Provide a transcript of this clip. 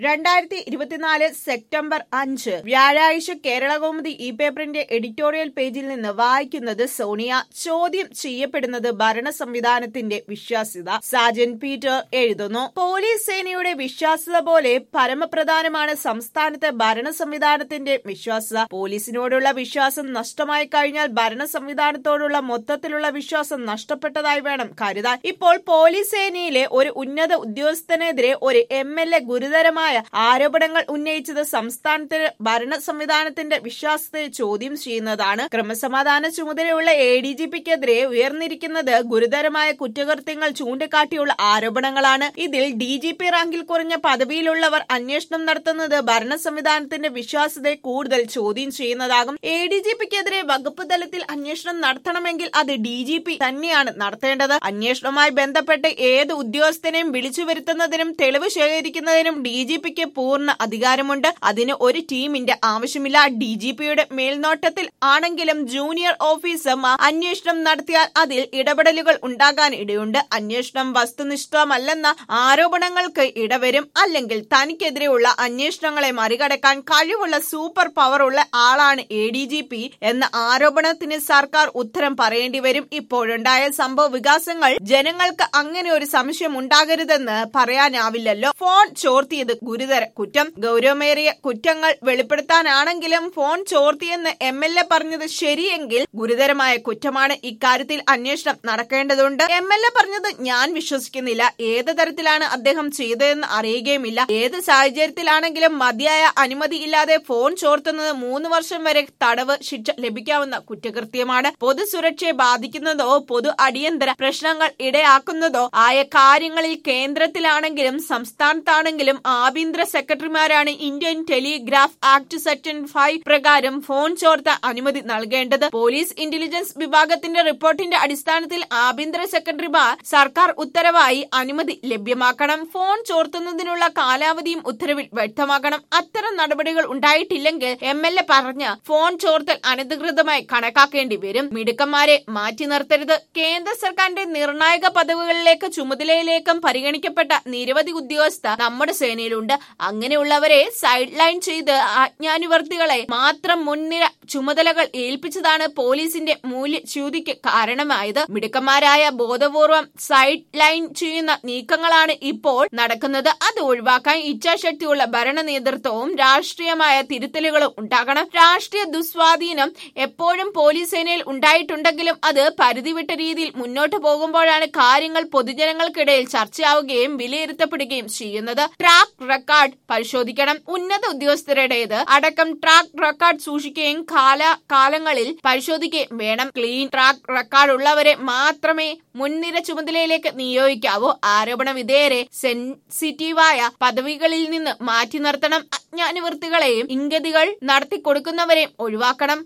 രണ്ടായിരത്തി ഇരുപത്തിനാല് സെപ്റ്റംബർ അഞ്ച് വ്യാഴാഴ്ച കേരളകൗമുദി ഇ പേപ്പറിന്റെ എഡിറ്റോറിയൽ പേജിൽ നിന്ന് വായിക്കുന്നത് സോണിയ ചോദ്യം ചെയ്യപ്പെടുന്നത് ഭരണ സംവിധാനത്തിന്റെ വിശ്വാസ്യത സാജൻ പീറ്റർ എഴുതുന്നു പോലീസ് സേനയുടെ വിശ്വാസ്യത പോലെ പരമപ്രധാനമാണ് സംസ്ഥാനത്തെ ഭരണ സംവിധാനത്തിന്റെ വിശ്വാസ്യത പോലീസിനോടുള്ള വിശ്വാസം നഷ്ടമായി കഴിഞ്ഞാൽ ഭരണ സംവിധാനത്തോടുള്ള മൊത്തത്തിലുള്ള വിശ്വാസം നഷ്ടപ്പെട്ടതായി വേണം കരുതാൻ ഇപ്പോൾ പോലീസ് സേനയിലെ ഒരു ഉന്നത ഉദ്യോഗസ്ഥനെതിരെ ഒരു എം എൽ എ ഗുരുതരമായ ആരോപണങ്ങൾ ഉന്നയിച്ചത് സംസ്ഥാനത്തിന്റെ ഭരണ സംവിധാനത്തിന്റെ വിശ്വാസത്തെ ചോദ്യം ചെയ്യുന്നതാണ് ക്രമസമാധാന ചുമതലയുള്ള എ ഡി ജി പിക്കെതിരെ ഉയർന്നിരിക്കുന്നത് ഗുരുതരമായ കുറ്റകൃത്യങ്ങൾ ചൂണ്ടിക്കാട്ടിയുള്ള ആരോപണങ്ങളാണ് ഇതിൽ ഡി ജി പി റാങ്കിൽ കുറഞ്ഞ പദവിയിലുള്ളവർ അന്വേഷണം നടത്തുന്നത് ഭരണ സംവിധാനത്തിന്റെ വിശ്വാസത്തെ കൂടുതൽ ചോദ്യം ചെയ്യുന്നതാകും എ ഡി ജി പിക്കെതിരെ വകുപ്പ് തലത്തിൽ അന്വേഷണം നടത്തണമെങ്കിൽ അത് ഡി ജി പി തന്നെയാണ് നടത്തേണ്ടത് അന്വേഷണവുമായി ബന്ധപ്പെട്ട് ഏത് ഉദ്യോഗസ്ഥനെയും വിളിച്ചു വരുത്തുന്നതിനും തെളിവ് ശേഖരിക്കുന്നതിനും ഡി ജി പിക്ക് പൂർണ്ണ അധികാരമുണ്ട് അതിന് ഒരു ടീമിന്റെ ആവശ്യമില്ല ഡി ജി പിയുടെ മേൽനോട്ടത്തിൽ ആണെങ്കിലും ജൂനിയർ ഓഫീസർ അന്വേഷണം നടത്തിയാൽ അതിൽ ഇടപെടലുകൾ ഉണ്ടാകാൻ ഇടയുണ്ട് അന്വേഷണം വസ്തുനിഷ്ഠമല്ലെന്ന ആരോപണങ്ങൾക്ക് ഇടവരും അല്ലെങ്കിൽ തനിക്കെതിരെയുള്ള അന്വേഷണങ്ങളെ മറികടക്കാൻ കഴിവുള്ള സൂപ്പർ പവർ ഉള്ള ആളാണ് എ ഡി ജി പി എന്ന ആരോപണത്തിന് സർക്കാർ ഉത്തരം പറയേണ്ടി വരും ഇപ്പോഴുണ്ടായ സംഭവ വികാസങ്ങൾ ജനങ്ങൾക്ക് അങ്ങനെ ഒരു സംശയം ഉണ്ടാകരുതെന്ന് പറയാനാവില്ലല്ലോ ഫോൺ ചോർത്തിയത് ഗുരുതര കുറ്റം ഗൗരവമേറിയ കുറ്റങ്ങൾ വെളിപ്പെടുത്താനാണെങ്കിലും ഫോൺ ചോർത്തിയെന്ന് എം എൽ എ പറഞ്ഞത് ശരിയെങ്കിൽ ഗുരുതരമായ കുറ്റമാണ് ഇക്കാര്യത്തിൽ അന്വേഷണം നടക്കേണ്ടതുണ്ട് എം എൽ എ പറഞ്ഞത് ഞാൻ വിശ്വസിക്കുന്നില്ല ഏത് തരത്തിലാണ് അദ്ദേഹം ചെയ്തതെന്ന് അറിയുകയുമില്ല ഏത് സാഹചര്യത്തിലാണെങ്കിലും മതിയായ അനുമതി ഇല്ലാതെ ഫോൺ ചോർത്തുന്നത് മൂന്ന് വർഷം വരെ തടവ് ശിക്ഷ ലഭിക്കാവുന്ന കുറ്റകൃത്യമാണ് പൊതുസുരക്ഷയെ ബാധിക്കുന്നതോ പൊതു അടിയന്തര പ്രശ്നങ്ങൾ ഇടയാക്കുന്നതോ ആയ കാര്യങ്ങളിൽ കേന്ദ്രത്തിലാണെങ്കിലും സംസ്ഥാനത്താണെങ്കിലും ആഭ്യന്തര സെക്രട്ടറിമാരാണ് Indian telegraph act section five പ്രകാരം ഫോൺ ചോർത്ത അനുമതി നൽകേണ്ടത് പോലീസ് ഇന്റലിജൻസ് വിഭാഗത്തിന്റെ റിപ്പോർട്ടിന്റെ അടിസ്ഥാനത്തിൽ ആഭ്യന്തര സെക്രട്ടറിമാർ സർക്കാർ ഉത്തരവായി അനുമതി ലഭ്യമാക്കണം ഫോൺ ചോർത്തുന്നതിനുള്ള കാലാവധിയും ഉത്തരവിൽ വ്യക്തമാക്കണം അത്തരം നടപടികൾ ഉണ്ടായിട്ടില്ലെങ്കിൽ എം എൽ എ പറഞ്ഞ ഫോൺ ചോർത്തൽ അനധികൃതമായി കണക്കാക്കേണ്ടി വരും മിടുക്കന്മാരെ മാറ്റി നിർത്തരുത് കേന്ദ്ര സർക്കാരിന്റെ നിർണായക പദവികളിലേക്ക് ചുമതലയിലേക്കും പരിഗണിക്കപ്പെട്ട നിരവധി ഉദ്യോഗസ്ഥ നമ്മുടെ സേനയിലുണ്ട് അങ്ങനെയുള്ളവരെ സൈഡ് ലൈൻ ചെയ്ത് ആജ്ഞാനുവർത്തികളെ മാത്രം മുൻനിര ചുമതലകൾ ഏൽപ്പിച്ചതാണ് പോലീസിന്റെ മൂല്യച്യൂതിക്ക് കാരണമായത് മിടുക്കന്മാരായ ബോധപൂർവം സൈഡ് ലൈൻ ചെയ്യുന്ന നീക്കങ്ങളാണ് ഇപ്പോൾ നടക്കുന്നത് അത് ഒഴിവാക്കാൻ ഇച്ഛാശക്തിയുള്ള ഭരണ നേതൃത്വവും രാഷ്ട്രീയമായ തിരുത്തലുകളും ഉണ്ടാകണം രാഷ്ട്രീയ ദുസ്വാധീനം എപ്പോഴും പോലീസ് സേനയിൽ ഉണ്ടായിട്ടുണ്ടെങ്കിലും അത് പരിധിവിട്ട രീതിയിൽ മുന്നോട്ട് പോകുമ്പോഴാണ് കാര്യങ്ങൾ പൊതുജനങ്ങൾക്കിടയിൽ ചർച്ചയാവുകയും വിലയിരുത്തപ്പെടുകയും ചെയ്യുന്നത് ട്രാക്ക് റെക്കോർഡ് പരിശോധിക്കണം ഉന്നത ഉദ്യോഗസ്ഥരുടേത് അടക്കം ട്രാക്ക് റെക്കോർഡ് സൂക്ഷിക്കുകയും കാല കാലങ്ങളിൽ പരിശോധിക്കുകയും വേണം ക്ലീൻ ട്രാക്ക് റെക്കോർഡ് ഉള്ളവരെ മാത്രമേ മുൻനിര ചുമതലയിലേക്ക് നിയോഗിക്കാവൂ ആരോപണ വിധേയരെ സെൻസിറ്റീവായ പദവികളിൽ നിന്ന് മാറ്റി നിർത്തണം അജ്ഞാനുവൃത്തികളെയും ഇംഗതികൾ നടത്തി കൊടുക്കുന്നവരെയും ഒഴിവാക്കണം